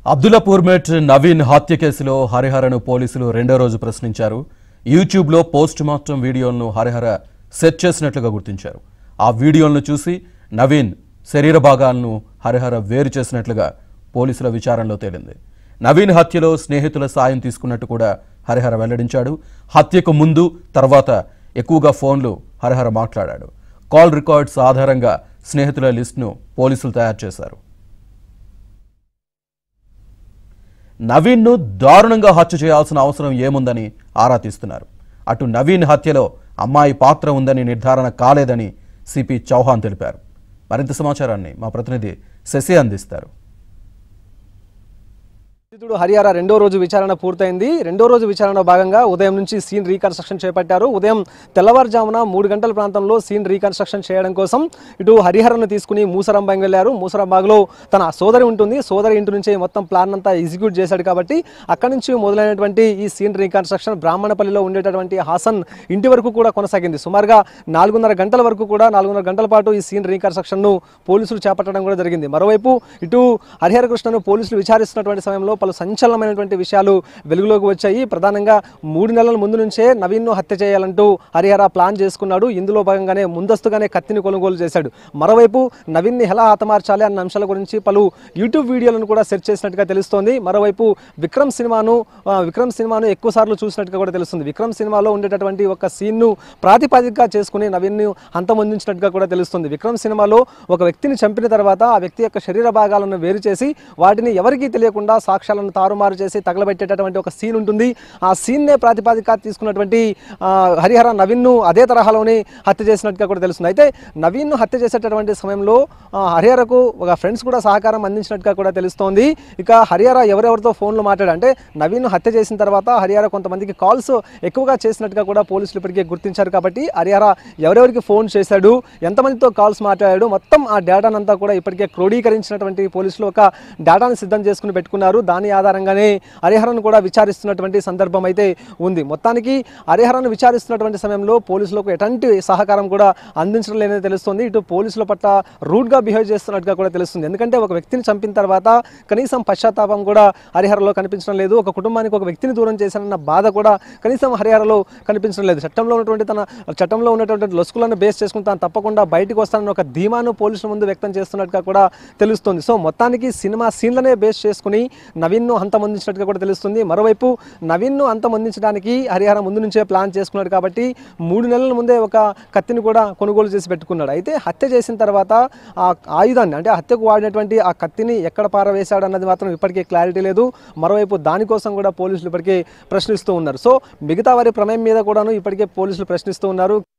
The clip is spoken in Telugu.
అబ్దుల్లాపూర్ మెట్ నవీన్ హత్య కేసులో హరిహరను పోలీసులు రెండో రోజు ప్రశ్నించారు యూట్యూబ్లో పోస్ట్ మార్టం వీడియోలను హరిహర సెట్ చేసినట్లుగా గుర్తించారు ఆ వీడియోలను చూసి నవీన్ శరీర భాగాలను హరిహర వేరు చేసినట్లుగా పోలీసుల విచారణలో తేలింది నవీన్ హత్యలో స్నేహితుల సాయం తీసుకున్నట్టు కూడా హరిహర వెల్లడించాడు హత్యకు ముందు తర్వాత ఎక్కువగా ఫోన్లు హరిహర మాట్లాడాడు కాల్ రికార్డ్స్ ఆధారంగా స్నేహితుల లిస్టును పోలీసులు తయారు చేశారు నవీన్ను దారుణంగా హత్య చేయాల్సిన అవసరం ఏముందని ఆరా తీస్తున్నారు అటు నవీన్ హత్యలో అమ్మాయి పాత్ర ఉందని నిర్ధారణ కాలేదని సిపి చౌహాన్ తెలిపారు మరింత సమాచారాన్ని మా ప్రతినిధి శశి అందిస్తారు నిందితుడు హరియారా రెండో రోజు విచారణ పూర్తయింది రెండో రోజు విచారణ భాగంగా ఉదయం నుంచి సీన్ రీకన్స్ట్రక్షన్ చేపట్టారు ఉదయం తెల్లవారుజామున మూడు గంటల ప్రాంతంలో సీన్ రీకన్స్ట్రక్షన్ చేయడం కోసం ఇటు హరిహరను తీసుకుని మూసరంబాగ్ వెళ్ళారు మూసరంబాగ్లో తన సోదరి ఉంటుంది సోదరి ఇంటి నుంచి మొత్తం ప్లాన్ అంతా ఎగ్జిక్యూట్ చేశాడు కాబట్టి అక్కడి నుంచి మొదలైనటువంటి ఈ సీన్ రీకన్స్ట్రక్షన్ బ్రాహ్మణపల్లిలో ఉండేటటువంటి హాసన్ ఇంటి వరకు కూడా కొనసాగింది సుమారుగా నాలుగున్నర గంటల వరకు కూడా నాలుగున్నర గంటల పాటు ఈ సీన్ రీకన్స్ట్రక్షన్ను పోలీసులు చేపట్టడం కూడా జరిగింది మరోవైపు ఇటు హరిహర కృష్ణను పోలీసులు విచారిస్తున్నటువంటి సమయంలో పలు సంచలనమైనటువంటి విషయాలు వెలుగులోకి వచ్చాయి ప్రధానంగా మూడు నెలల ముందు నుంచే నవీన్ను హత్య చేయాలంటూ హరిహర ప్లాన్ చేసుకున్నాడు ఇందులో భాగంగానే ముందస్తుగానే కత్తిని కొనుగోలు చేశాడు మరోవైపు నవీన్ని ఎలా హతమార్చాలి అన్న అంశాల గురించి పలు యూట్యూబ్ వీడియోలను కూడా సెర్చ్ చేసినట్టుగా తెలుస్తోంది మరోవైపు విక్రమ్ సినిమాను ఆ, విక్రమ్ సినిమాను ఎక్కువ సార్లు చూసినట్టుగా కూడా తెలుస్తుంది విక్రమ్ సినిమాలో ఉండేటటువంటి ఒక సీన్ను ప్రాతిపదికగా చేసుకుని నవీన్ను అంతమొందించినట్టుగా కూడా తెలుస్తుంది విక్రమ్ సినిమాలో ఒక వ్యక్తిని చంపిన తర్వాత ఆ వ్యక్తి యొక్క శరీర భాగాలను వేరు చేసి వాటిని ఎవరికీ తెలియకుండా సాక్ష్యాలను తారుమారు చేసి తగలబెట్టేటటువంటి ఒక సీన్ ఉంటుంది ఆ సీన్నే ప్రాతిపదిక తీసుకున్నటువంటి ఆ, హరిహర నవీన్ను అదే తరహాలోనే హత్య చేసినట్టుగా కూడా తెలుస్తుంది అయితే నవీన్ను హత్య చేసేటటువంటి సమయంలో ఆ, హరిహరకు ఒక ఫ్రెండ్స్ కూడా సహకారం అందించినట్టుగా కూడా తెలుస్తోంది ఇక హరిహర ఎవరెవరితో ఫోన్లో మాట్లాడు అంటే నవీన్ను హత్య చేసిన తర్వాత హరిహర కొంతమందికి కాల్స్ ఎక్కువగా చేసినట్టుగా కూడా పోలీసులు ఇప్పటికే గుర్తించారు కాబట్టి హరిహర ఎవరెవరికి ఫోన్ చేశాడు ఎంతమందితో కాల్స్ మాట్లాడాడు మొత్తం ఆ డేటానంతా కూడా ఇప్పటికే క్రోడీకరించినటువంటి పోలీసులు ఒక డేటాను సిద్ధం చేసుకుని పెట్టుకున్నారు దాని ఆధారంగానే హరిహరను కూడా విచారిస్తున్నటువంటి సందర్భం అయితే ఉంది మొత్తానికి హరిహరను విచారిస్తున్నటువంటి సమయంలో పోలీసులకు ఎటువంటి సహకారం కూడా అందించడం లేదని తెలుస్తుంది ఇటు పోలీసుల పట్ల రూడ్గా బిహేవ్ చేస్తున్నట్టుగా కూడా తెలుస్తుంది ఎందుకంటే ఒక వ్యక్తిని చంపిన తర్వాత కనీసం పశ్చాత్తాపం కూడా హరిహరలో కనిపించడం లేదు ఒక కుటుంబానికి ఒక వ్యక్తిని దూరం చేశానన్న బాధ కూడా కనీసం హరిహరలో కనిపించడం లేదు చట్టంలో ఉన్నటువంటి తన చట్టంలో ఉన్నటువంటి లొసుకులను బేస్ చేసుకుని తాను తప్పకుండా బయటకు వస్తానని ఒక ధీమాను పోలీసుల ముందు వ్యక్తం చేస్తున్నట్టుగా కూడా తెలుస్తుంది సో మొత్తానికి సినిమా సీన్లనే బేస్ చేసుకుని నవీన్ను అంతమొందించినట్టుగా కూడా తెలుస్తుంది మరోవైపు నవీన్ను అంతమొందించడానికి హరిహర ముందు నుంచే ప్లాన్ చేసుకున్నాడు కాబట్టి మూడు నెలల ముందే ఒక కత్తిని కూడా కొనుగోలు చేసి పెట్టుకున్నాడు అయితే హత్య చేసిన తర్వాత ఆ ఆయుధాన్ని అంటే ఆ హత్యకు వాడినటువంటి ఆ కత్తిని ఎక్కడ పారవేశాడు అన్నది మాత్రం ఇప్పటికే క్లారిటీ లేదు మరోవైపు దానికోసం కూడా పోలీసులు ఇప్పటికే ప్రశ్నిస్తూ ఉన్నారు సో మిగతా వారి ప్రమేయం మీద కూడాను ఇప్పటికే పోలీసులు ప్రశ్నిస్తూ ఉన్నారు